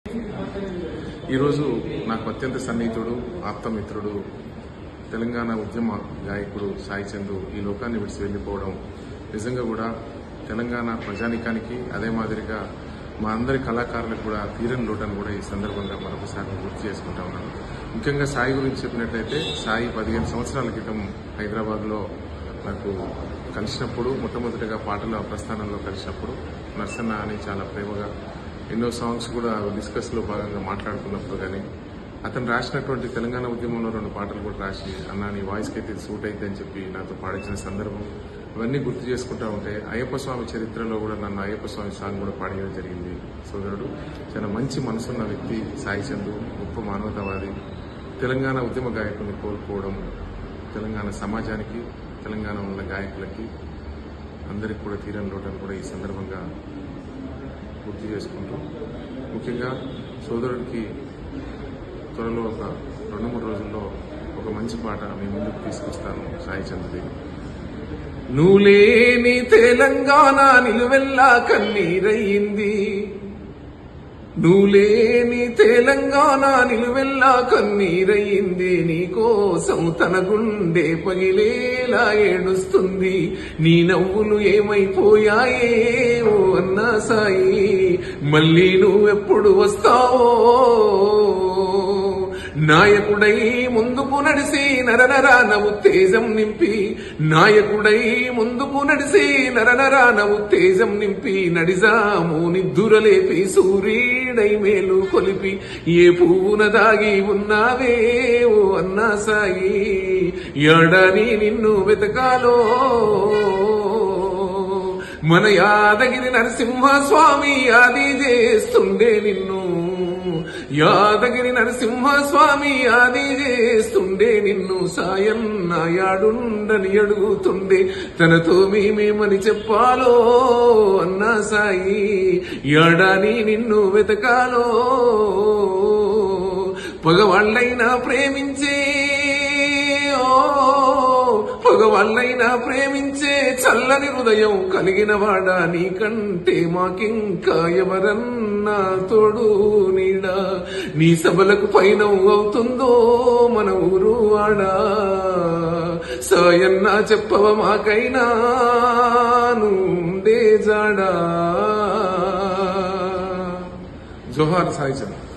ఈరోజు నాకు అత్యంత సన్నిహితుడు ఆప్తమిత్రుడు తెలంగాణ ఉద్యమ గాయకుడు సాయి చందు ఈ లోకాన్ని విడిచి వెళ్లిపోవడం నిజంగా కూడా తెలంగాణ ప్రజానికానికి అదే మాదిరిగా మా అందరి కళాకారులకు కూడా తీరని లోటని కూడా ఈ సందర్భంగా మరొకసారి గుర్తు చేసుకుంటా ఉన్నాను ముఖ్యంగా సాయి గురించి చెప్పినట్లయితే సాయి పదిహేను సంవత్సరాల క్రితం హైదరాబాద్లో నాకు కలిసినప్పుడు మొట్టమొదటిగా పాటల ప్రస్థానంలో కలిసినప్పుడు నర్సన్న అని చాలా ప్రేమగా ఎన్నో సాంగ్స్ కూడా డిస్కస్ లో భాగంగా మాట్లాడుకున్నప్పుడు కానీ అతను రాసినటువంటి తెలంగాణ ఉద్యమంలో రెండు పాటలు కూడా రాసి అన్నా నీ వాయిస్కి అయితే ఇది సూట్ అయితే అని చెప్పి నాతో పాడించిన సందర్భం ఇవన్నీ గుర్తు చేసుకుంటా ఉంటే అయ్యప్ప స్వామి చరిత్రలో కూడా నన్ను అయ్యప్ప స్వామి సాంగ్ కూడా పాడేయడం జరిగింది సోదరుడు చాలా మంచి మనసున్న వ్యక్తి సాయి చందు గొప్ప మానవతావాది తెలంగాణ ఉద్యమ గాయకుని కోల్పోవడం తెలంగాణ సమాజానికి తెలంగాణ ఉన్న గాయకులకి అందరికి కూడా తీరని లోటని కూడా ఈ సందర్భంగా గుర్తు చేసుకుంటూ ముఖ్యంగా సోదరుడికి త్వరలో ఒక రెండు మూడు రోజుల్లో ఒక మంచి పాట మీ ముందుకు తీసుకొస్తాను సాయి చంద్రదేవి నువ్వు లేని తెలంగాణ నిలువెల్లా కన్నీరయ్యింది నువ్వు లేని తెలంగాణ నిలువెల్లా కన్నీరయ్యింది నీ కోసం తన గుండె పగిలేలా ఏడుస్తుంది నీ నవ్వులు ఏమైపోయాయే ఓ అన్నా సాయి మళ్ళీ నువ్వెప్పుడు వస్తావో నాయకుడై ముందుకు నడిసి నరనరాన ఉత్తేజం నింపి నాయకుడై ముందుకు నడిసి నరనరాన ఉత్తేజం నింపి నడిజాము నిద్దురలేపి సూర్యుడై మేలు కొలిపి ఏ పువ్వున దాగి ఉన్నావే ఓ అన్నా సాయి ఎడని నిన్ను వెతకాలో మన యాదగిరి నరసింహస్వామి ఆది చేస్తుండే నిన్ను యాదగిరి నరసింహస్వామి ఆది చేస్తుండే నిన్ను సాయం నాయాడుండని అడుగుతుండే తనతో మేమేమని చెప్పాలో అన్నా సాయి యాడాని నిన్ను వెతకాలో పగవాళ్ళైనా ప్రేమించే ఓ పగవాళ్ళైనా ప్రేమించే చల్లని హృదయం కలిగిన వాడా నీకంటే మాకింకా ఎవరన్నా తోడు నీడా నీ సభలకు పైన అవుతుందో మన ఊరు వాడా సాయన్నా చెప్పవ మాకైనా నుండే జాడా జోహార్ సాయి చంద్ర